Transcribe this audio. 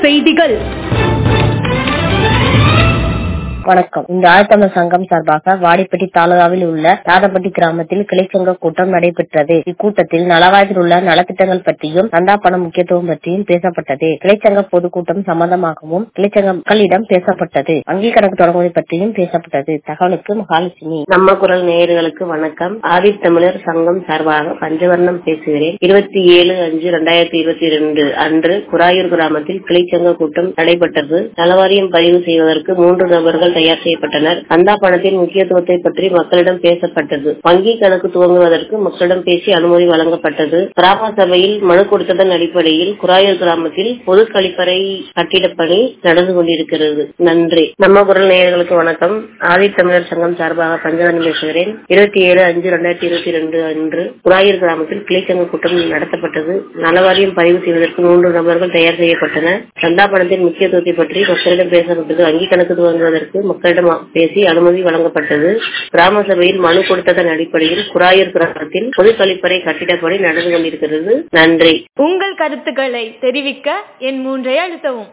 செய்திகள் வணக்கம் இந்த ஆழ்த்தமிழ் சங்கம் சார்பாக வாடிப்பட்டி தாலுகாவில் உள்ள ராதப்பட்டி கிராமத்தில் கிளைச்சங்க கூட்டம் நடைபெற்றது இக்கூட்டத்தில் நலவாய்வில் உள்ள நலத்திட்டங்கள் பற்றியும் சந்தா பண முக்கியத்துவம் பற்றியும் பேசப்பட்டது கிளைச்சங்க பொதுக்கூட்டம் சம்பந்தமாகவும் கிளைச்சங்க மக்களிடம் பேசப்பட்டது வங்கி கணக்கு தொடங்குவது பற்றியும் பேசப்பட்டது தகவலுக்கு மகாலட்சுமி நம்ம குரல் நேயர்களுக்கு வணக்கம் ஆதித்தமிழர் சங்கம் சார்பாக பஞ்சவர்ணம் பேசுகிறேன் இருபத்தி ஏழு அஞ்சு ரெண்டாயிரத்தி இருபத்தி ரெண்டு அன்று குராயூர் கிராமத்தில் கிளைச்சங்க கூட்டம் நடைபெற்றது நலவாரியம் பதிவு செய்வதற்கு மூன்று நபர்கள் தயார் செய்யப்பட்டனர் சந்தா பணத்தின் முக்கியத்துவத்தை பற்றி மக்களிடம் பேசப்பட்டது வங்கி கணக்கு துவங்குவதற்கு மக்களிடம் பேசி அனுமதி வழங்கப்பட்டது கிராம சபையில் மனு கொடுத்ததன் அடிப்படையில் குராயூர் கிராமத்தில் பொது கழிப்பறை கட்டிடப் பணி நடந்து கொண்டிருக்கிறது நன்றி நம்ம குரல் நேயர்களுக்கு வணக்கம் ஆதித்தமிழர் சங்கம் சார்பாக பஞ்சவர்ணம் பேசுகிறேன் இருபத்தி ஏழு அஞ்சு ரெண்டாயிரத்தி இருபத்தி ரெண்டு அன்று குராயூர் கிராமத்தில் கிளைச்சங்க கூட்டம் நடத்தப்பட்டது நலவாரியம் பதிவு செய்வதற்கு மூன்று நபர்கள் தயார் செய்யப்பட்டனர் சந்தா பணத்தின் முக்கியத்துவத்தை பற்றி மக்களிடம் பேசப்பட்டது வங்கி கணக்கு துவங்குவதற்கு மக்களிடம் பேசி அனுமதி வழங்கப்பட்டது கிராம சபையில் மனு கொடுத்ததன் அடிப்படையில் குராயூர் கிராமத்தில் பொது கழிப்பறை கட்டிடப்பணி நடந்து கொண்டிருக்கிறது நன்றி உங்கள் கருத்துக்களை தெரிவிக்க என் மூன்றை அழுத்தவும்